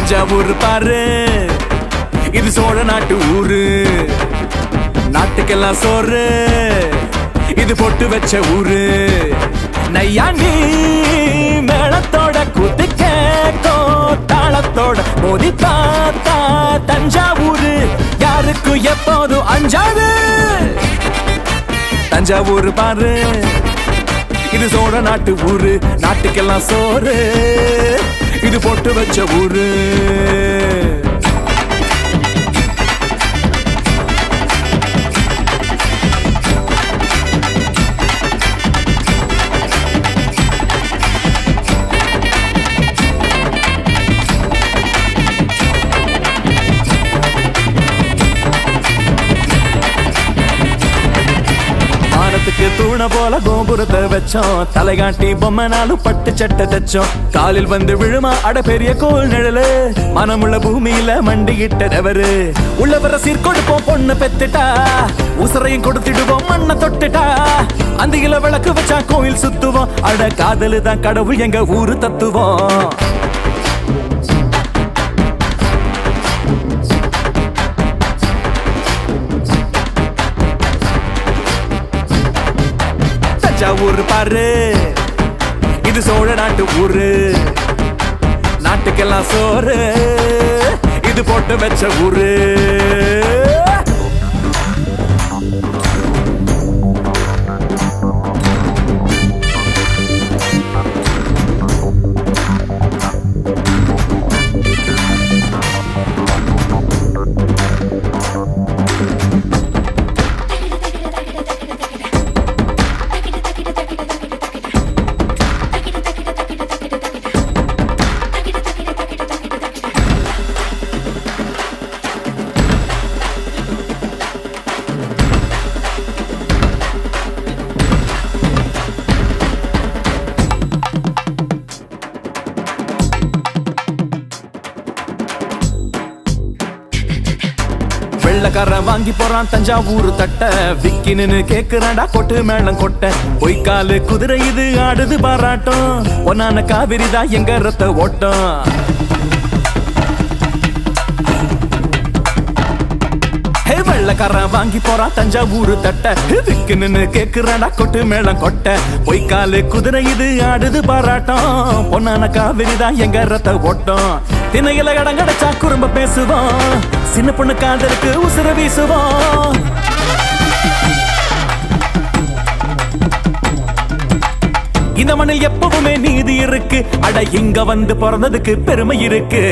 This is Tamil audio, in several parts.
தஞ்சாவூர் பாரு இது சோழ நாட்டு ஊரு நாட்டுக்கெல்லாம் சோறு இது பொட்டு வச்ச ஊரு நையாண்டி மேளத்தோட கூத்து கேட்கும் தாளத்தோட மோதி பார்த்தா தஞ்சாவூர் யாருக்கும் எப்போதும் அஞ்சாது தஞ்சாவூர் பாரு இது சோழ நாட்டு ஊரு நாட்டுக்கெல்லாம் சோறு இது போட்டு வச்ச ஊரு வானத்துக்கு தூண போல கோபுரத்தை வச்சோம் தலைகாட்டி பொம்மனாலும் பட்டு சட்டை தச்சோம் காலில் வந்து விழுமா அட பெரிய கோல் நிழலு மனமுள்ள பூமியில மண்டிகிட்டதவரு உள்ளவர சீர்கொடுப்போம் பொண்ணு பெத்துட்டா உசரையும் கொடுத்துடுவோம் மண்ணை தொட்டுட்டா அந்த இல விளக்கு வச்சா கோயில் சுத்துவோம் அட காதலு தான் கடவுள் எங்க ஊரு தத்துவோம் தஞ்சாவூர் பாரு இது சோழ நாட்டு ஊரு நாட்டுக்கெல்லாம் சோறு இது போட்டு வச்ச ஊரு வெள்ளக்காரன் வாங்கி போறான் தஞ்சாவூர் தட்ட விக்கின்னு கேக்குறாடா கொட்டு மேளம் கொட்ட பொய்க்காலு குதிரை இது ஆடுது பாராட்டம் பொன்னான காவிரி தான் எங்க ரத்த ஓட்டம் ஹே வெள்ளக்காரன் வாங்கி போறான் தஞ்சாவூர் தட்ட இதுக்கு நின்னு கேக்குறாடா கொட்டு மேளம் கொட்ட பொய்க்காலு குதிரை இது ஆடுது பாராட்டம் பொன்னான காவிரி தான் எங்க ரத்த ஓட்டம் திணையில இடம் கிடைச்சா குறும்ப பேசுவோம் சின்ன பொண்ணு காதலுக்கு உசுர வீசுவோம் இந்த மண்ணில் எப்பவுமே நீதி இருக்கு அட இங்க வந்து பிறந்ததுக்கு பெருமை இருக்கு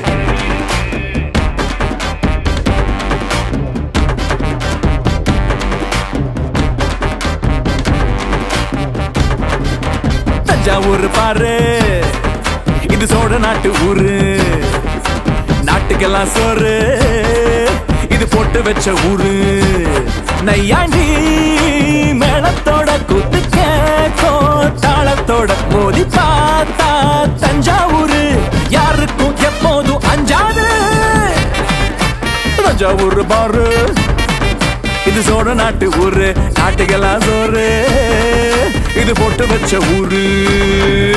தஞ்சாவூர் பாரு இது சோழ நாட்டு ஊரு நாட்டுக்கெல்லாம் சோறு இது போட்டு வச்ச ஊரு நையாண்டி மேளத்தோட குத்து கேட்கும் தாளத்தோட மோதி பார்த்தா தஞ்சாவூர் யாருக்கும் எப்போதும் அஞ்சாது தஞ்சாவூர் பாரு இது சோழ நாட்டு ஊரு நாட்டுக்கெல்லாம் சோறு இது போட்டு வச்ச ஊரு